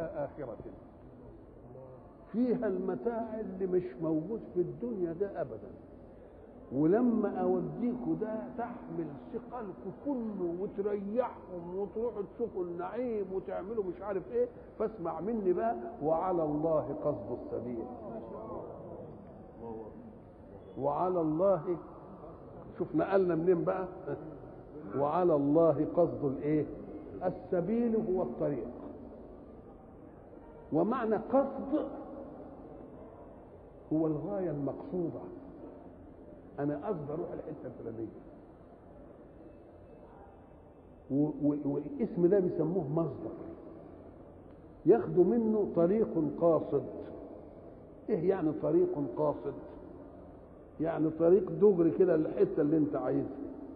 إلى آخرة فيها المتاع اللي مش موجود في الدنيا ده أبدا ولما أوديكوا ده تحمل ثقلكم كله وتريحهم وتروحوا تشوفوا النعيم وتعملوا مش عارف ايه فاسمع مني بقى وعلى الله قصد السبيل وعلى الله شوف نقلنا منين بقى وعلى الله قصد الايه السبيل هو الطريق ومعنى قصد هو الغايه المقصوده انا قصد اروح الحته الفلانيه والاسم ده بيسموه مصدر ياخدوا منه طريق قاصد ايه يعني طريق قاصد يعني طريق دغري كده للحته اللي انت عايزها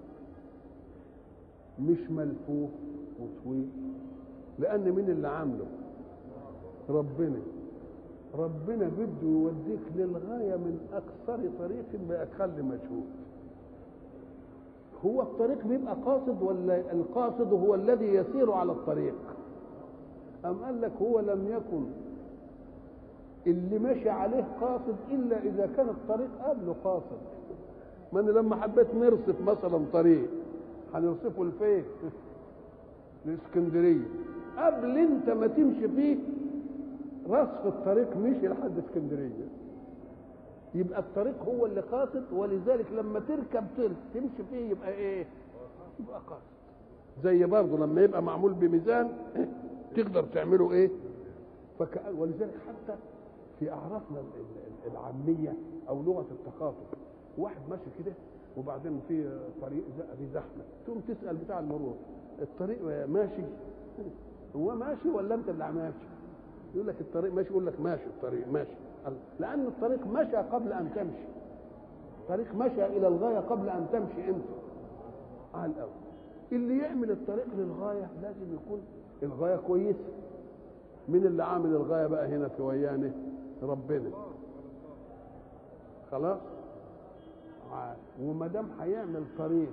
مش ملفوف وطويل لان مين اللي عامله ربنا ربنا بده يوديك للغايه من اقصر طريق باقل مجهود هو الطريق بيبقى قاصد ولا القاصد هو الذي يسير على الطريق أم قال لك هو لم يكن اللي مشي عليه قاصد إلا إذا كان الطريق قبله قاصد ما أنا لما حبيت نرصف مثلا طريق هنرصفه لفين؟ لاسكندرية قبل أنت ما تمشي فيه رصف الطريق مشي لحد اسكندرية يبقى الطريق هو اللي قاصد ولذلك لما تركب تمشي فيه يبقى ايه يبقى قاصد زي برضه لما يبقى معمول بميزان تقدر تعمله ايه فك... ولذلك حتى في اعرافنا العاميه او لغه التخاطب واحد ماشي كده وبعدين في طريق في زحمه تقوم تسال بتاع المرور الطريق ماشي هو ماشي ولا انت اللي ماشي يقول لك الطريق ماشي يقول لك ماشي الطريق ماشي لأن الطريق مشى قبل أن تمشي الطريق مشى إلى الغاية قبل أن تمشي أنت على الأول اللي يعمل الطريق للغاية لازم يكون الغاية كويسة مين اللي عامل الغاية بقى هنا في ويانه ربنا خلاص وما دام هيعمل طريق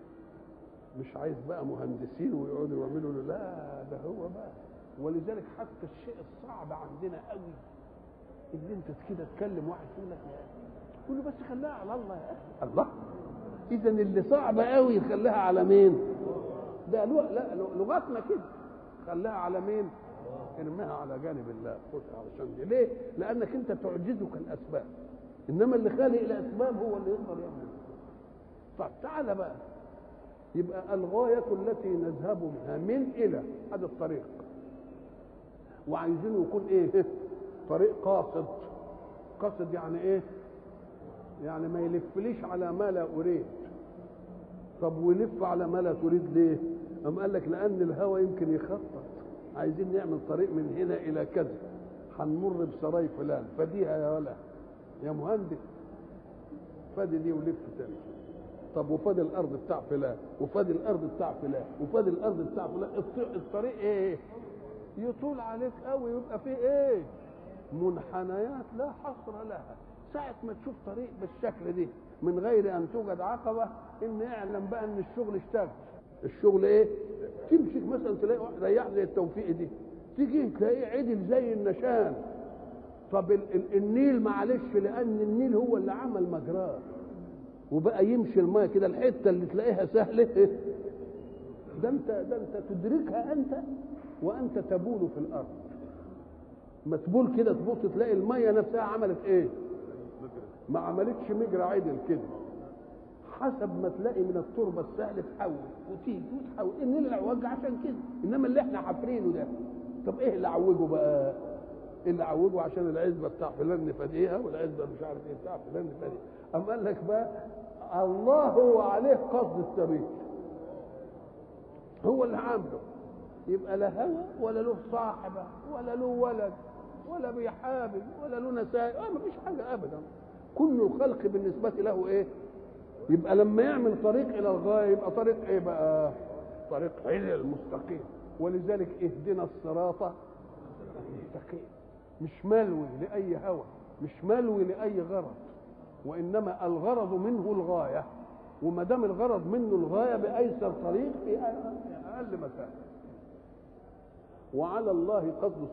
مش عايز بقى مهندسين ويقعدوا يعملوا له لا ده هو بقى ولذلك حتى الشيء الصعب عندنا قوي اللي انت كده تكلم واحد يقول لك تقول له بس خليها على الله يا اخي الله اذا اللي صعب قوي خليها على مين ده لو لا لغتنا كده خليها على مين ارميها على جانب الله خدها علشان دي ليه لانك انت تعجزك الاسباب انما اللي خالق الاسباب هو اللي يقدر يعمل طب تعالى بقى يبقى الغاية التي نذهب منها من إلى هذا الطريق وعايزينه يكون إيه؟ طريق قاصد قاصد يعني ايه يعني ما يلفليش على ما لا اريد طب ويلف على ما لا تريد ليه أم قال لك لأن الهوى يمكن يخطط عايزين نعمل طريق من هنا إلى كذا هنمر بسراي فلان فديها يا ولا يا مهندس فادي دي ولف تاني طب وفادي الأرض بتاع فلان وفادي الأرض بتاع فلان وفادي الأرض بتاع فلان الطريق إيه يطول عليك قوي يبقى فيه إيه منحنيات لا حصر لها ساعة ما تشوف طريق بالشكل دي من غير أن توجد عقبة إن اعلم بقى إن الشغل اشتغل الشغل إيه؟ تمشي مثلا تلاقي واحد ريح زي التوفيق دي تيجي تلاقيه عدل زي النشان طب ال ال النيل معلش لأن النيل هو اللي عمل مجراه وبقى يمشي الماء كده الحتة اللي تلاقيها سهلة ده أنت ده أنت تدركها أنت وأنت تبول في الأرض متبول كده تبص تلاقي الميه نفسها عملت ايه ما عملتش مجرى عدل كده حسب ما تلاقي من التربه السهل تحول وتيجي وتحول ان اللي عوج عشان كده انما اللي احنا حافرينه ده طب ايه اللي عوجه بقى إيه اللي عوجه عشان العزبه بتاع فلان نفاديها والعزبه مش عارف ايه بتاع فلان نفاديها اما قال لك بقى الله هو عليه قصد السبيل هو اللي عامله يبقى لا هوى ولا له صاحبه ولا له ولد ولا بيحابب ولا له نسائل اه مفيش حاجه ابدا كل الخلق بالنسبه له ايه يبقى لما يعمل طريق الى الغايه يبقى طريق ايه بقى طريق عدل مستقيم ولذلك اهدنا الصراط المستقيم مش ملوي لاي هوى مش ملوي لاي غرض وانما الغرض منه الغايه وما دام الغرض منه الغايه بايسر طريق في اقل مسافه وعلى الله قصد